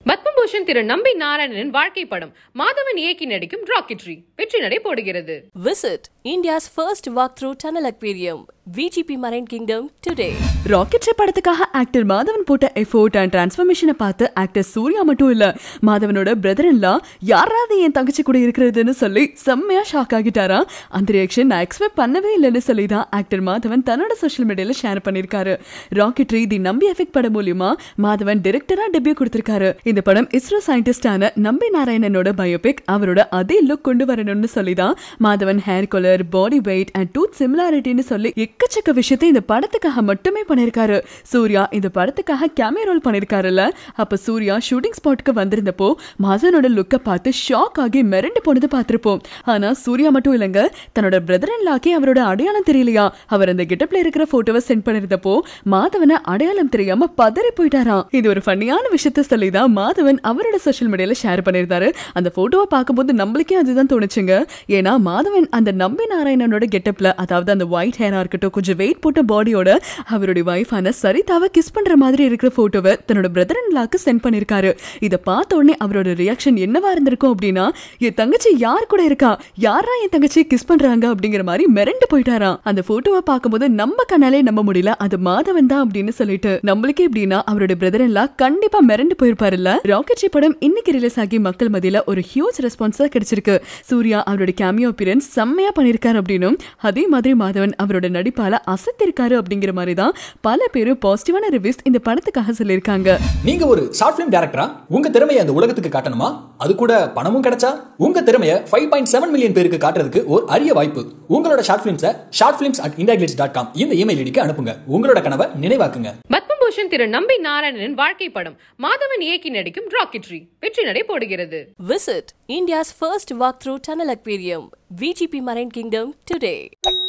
பத்மபூஷன் திரு நம்பி நாராயணனின் வாழ்க்கை படம் மாதவன் இயக்கி நடிக்கும் ராக்கெட்ரி வெற்றி நடை போடுகிறது Visit India's first walkthrough tunnel aquarium, VGP Marine Kingdom, today. Rocketry படத்துக்காக ஆக்டர் மாதவன் போட்ட எஃபோர்ட் அண்ட் டிரான்ஸ்ஃபர்மேஷனை பார்த்து ஆக்டர் சூர்யா மட்டும் இல்ல மாதவனோட பிரதர் எல்லாம் யாராவது என் தங்கச்சி கூட இருக்கிறதுன்னு சொல்லி செம்மையா ஷாக் ஆகிட்டாரா அந்த ரியாக்ஷன் நான் எக்ஸ்பெக்ட் பண்ணவே இல்லைன்னு சொல்லி தான் ஆக்டர் மாதவன் தன்னோட சோஷியல் மீடியால ஷேர் பண்ணிருக்காரு ராக்கெட்ரி தி நம்பி எஃபெக்ட் படம் மூலியமா மாதவன் டிரெக்டரா டெபியூ கொடுத்திருக்காரு இந்த படம் இஸ்ரோ சயின்டிஸ்டான நம்பி நாராயணனோட பயோபிக் அவரோட அதே லுக் கொண்டு வரணும்னு சொல்லி தான் Madhavan hair colour body weight and tooth சிமிலாரிட்டின்னு சொல்லி எக்கச்சக்க விஷயத்தை இந்த படத்துக்காக மட்டுமே பண்ணிருக்காரு சூர்யா இந்த படத்துக்காக கேமியா ரோல் பண்ணிருக்காருல்ல அப்ப சூர்யா ஷூட்டிங் ஸ்பாட்டுக்கு வந்திருந்தப்போ மாதவனோட லுக்கை பார்த்து ஷாக் ஆகி மிரண்டு போனது பார்த்திருப்போம் ஆனா சூர்யா மட்டும் இல்லைங்க தன்னோட பிரதர் அண்ட் லாக்கே அவரோட அடையாளம் தெரியலையா அவர் அந்த கெட்டப்ல இருக்கிற போட்டோவை சென்ட் பண்ணிருந்தப்போ மாதவனை அடையாளம் தெரியாம பதறி போயிட்டாராம் இது ஒரு ஃபன்னியான விஷயத்த சொல்லிதான் மாதவன் அவரோட சோஷியல் மீடியால ஷேர் பண்ணியிருந்தாரு அந்த போட்டோவை பார்க்கும்போது நம்மளுக்கே அதுதான் தோணுச்சுங்க ஏன்னா மாதவன் அந்த நம்பி நாராயணனோட கெட்டப்ல அதாவது அந்த ஒயிட் ஹேரா இருக்கட்டும் கொஞ்சம் வெயிட் போட்ட பாடியோட அவருடைய ஒய்ஃபான சரிதாவை கிஸ் பண்ற மாதிரி இருக்கிற போட்டோவை தன்னோட பிரதர் அண்ட் லாக்கு சென்ட் பண்ணிருக்காரு இதை பார்த்த உடனே அவரோட ரியாக்ஷன் என்னவா இருந்திருக்கும் அப்படின்னா என் தங்கச்சி யார் கூட இருக்கா யாரா என் தங்கச்சி கிஸ் பண்றாங்க அப்படிங்கிற மாதிரி மிரண்டு போயிட்டாராம் அந்த போட்டோவை பார்க்கும்போது நம்ம கண்ணாலே நம்ப முடியல அது மாதவன் தான் அப்படின்னு சொல்லிட்டு நம்மளுக்கே எப்படின்னா அவரோட பிரதர் எல்லாம் கண்டிப்பா மிரண்டு போயிருப்பாருல்ல ராக்கெட்ரி படம் இன்னைக்கு ரிலீஸ் ஆகி மக்கள் மத்தியில ஒரு ஹியூஜ் ரெஸ்பான்ஸா கிடைச்சிருக்கு சூர்யா அவரோட கேமியோ அப்பியரன்ஸ் செம்மையா பண்ணிருக்காரு அப்படின்னும் அதே மாதிரி மாதவன் அவரோட நடிப்பால அசத்திருக்காரு அப்படிங்கிற மாதிரி தான் பல பேரும் பாசிட்டிவான ரிவ்யூஸ் இந்த படத்துக்காக சொல்லியிருக்காங்க நீங்க ஒரு ஷார்ட் பிலிம் டேரக்டரா உங்க திறமையை அந்த உலகத்துக்கு காட்டணுமா அது கூட பணமும் கிடைச்சா உங்க திறமையை ஃபைவ் பாயிண்ட் செவன் மில்லியன் பேருக்கு காட்டுறதுக்கு ஒரு அரிய வாய்ப்பு உங்களோட ஷார்ட் பிலிம்ஸை short films at India dot com இந்த இமெயில் ஐடிக்கு அனுப்புங்க உங்களோட கனவை நினைவாக்குங்க பத்மபூஷன் திரு நம்பி நாராயணனின் வாழ்க்கை படம் மாதவன் இயக்கி நடிக்கும் ராக்கெட்ரி வெற்றி நடை போடுகிறது Visit India's first walkthrough tunnel aquarium, VGP Marine Kingdom, today.